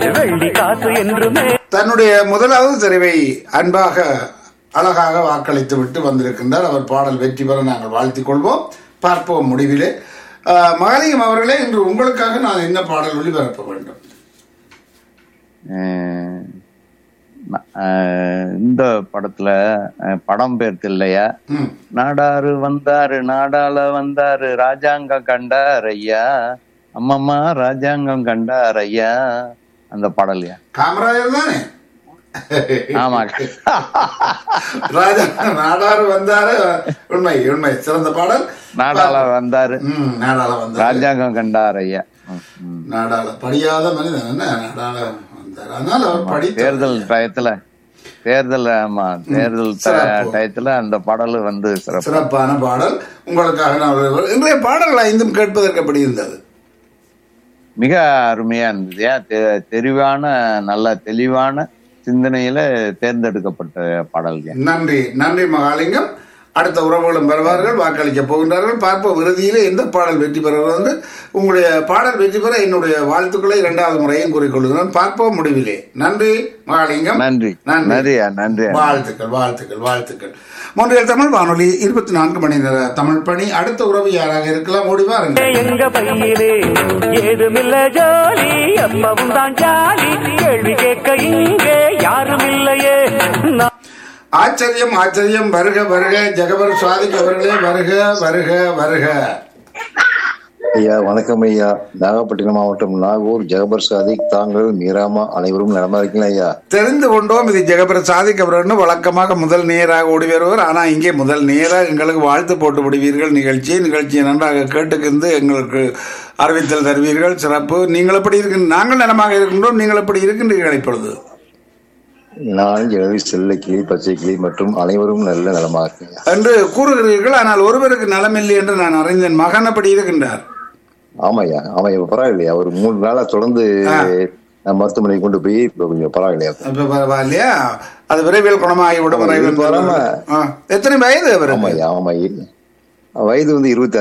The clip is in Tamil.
வெள்ளி காசு என்றுமே தன்னுடைய முதலாவது தெரிவை அன்பாக அழகாக வாக்களித்து விட்டு வந்திருக்கின்றார் அவர் பாடல் வெற்றி பெற நாங்கள் வாழ்த்திக் கொள்வோம் பார்ப்போம் முடிவிலே ஆஹ், மகாலிங்கம் அவர்களே இன்று உங்களுக்காக நான் என்ன பாடல் ஒளிபரப்ப வேண்டும் அஹ் ந- அஹ் இந்த படத்துல அஹ் படம் பேர் இல்லையா ம் நாடாரு வந்தாரு நாடால வந்தாரு ராஜாங்கம் கண்டார் ஐயா அம்மம்மா ராஜாங்கம் கண்டார் ஐயா அந்த பாடல்யா காமராஜர் தானே ஆமா ராஜா நாடாறு வந்தாரு உண்மை உண்மை சிறந்த பாடல் நாடால வந்தாரு ம் நாடாள வந்தாரு ராஜாங்கம் கண்டார் ஐயா ம், ம். நாடாள படியாத மனிதன் என்ன நாடாள வந்தார் அதனால அவர் படித்த தேர்தல் டயத்துல தேர்தல் ஆமா தேர்தல் ட- சிறப்பு. டயத்துல அந்த பாடல் வந்து சிறப்பு சிறப்பான பாடல் உங்களுக்காக நான் ஒரு- இன்றைய பாடல்கள் ஐந்தும் கேட்பதற்கு எப்படி இருந்தது மிக அருமையா இருந்தது ஏன் தெ- தெளிவான நல்ல தெளிவான சிந்தனையில தேர்ந்தெடுக்கப்பட்ட பாடல்கள் நன்றி நன்றி மகாலிங்கம் அடுத்த உறவுகளும் வருவார்கள் வாக்களிக்க போகின்றார்கள் பார்ப்போம் இறுதியிலே எந்த பாடல் வெற்றி பெறுகிறது என்று உங்களுடைய பாடல் வெற்றி பெற என்னுடைய வாழ்த்துக்களை இரண்டாவது முறையும் கூறிக்கொள்கிறேன் பார்ப்போம் முடிவிலே நன்றி மகாலிங்கம் நன்றி நன்றியா நன்றி வாழ்த்துக்கள் வாழ்த்துக்கள் வாழ்த்துக்கள் மூன்றியல் தமிழ் வானொலி இருபத்தி நான்கு மணி நேர தமிழ் பணி அடுத்த உறவு யாராக இருக்கலாம் ஓடி வாருங்கள் எங்க பையிலே ஏதுமில்ல ஜோலி எப்பவும் தான் ஜாலி கேள்வி கேட்க இங்கே யாரும் இல்லையே நான் ஆச்சரியம் ஆச்சரியம் வருக வருக ஜெகபர் சுவாதிக் அவர்களே வருக வருக வருக ஐயா வணக்கம் ஐயா நாகப்பட்டினம் மாவட்டம் நாகூர் ஜெகபர் சாதிக் தாங்கள் மீராமா அனைவரும் நலமா இருக்கீங்களா ஐயா தெரிந்து கொண்டோம் இது ஜெகபர் சாதிக் அவர்கள் வழக்கமாக முதல் நேராக ஓடி வருவார் ஆனா இங்கே முதல் நேராக எங்களுக்கு வாழ்த்து போட்டு விடுவீர்கள் நிகழ்ச்சி நிகழ்ச்சியை நன்றாக கேட்டுக்கிந்து எங்களுக்கு அறிவித்தல் தருவீர்கள் சிறப்பு நீங்கள் எப்படி இருக்கு நாங்கள் நலமாக இருக்கின்றோம் நீங்கள் எப்படி இருக்கின்றீர்கள் இப்பொழுது நான் ஜெகவி செல்ல கிளி பச்சை கிளி மற்றும் அனைவரும் நல்ல நலமா இருக்கீங்க என்று கூறுகிறீர்கள் ஆனால் ஒருவருக்கு நலமில்லை என்று நான் அறிந்தேன் மகன் அப்படி இருக்கின்றார் ஆமாய்யா ஆமா இப்ப பரவாயில்லையா ஒரு மூணு நாளா தொடர்ந்து நான் மருத்துவமனைக்கு கொண்டு போய் இப்ப கொஞ்சம் பரவாயில்லையா இப்ப பரவாயில்லையா அது விரைவில் குணமாகிவிடும் ஆமா, விரைவில் இப்ப வராம- ஆ. எத்தனை வயது அவருக்கு ஆமாய்யா ஆமா வயது வந்து இருபத்தி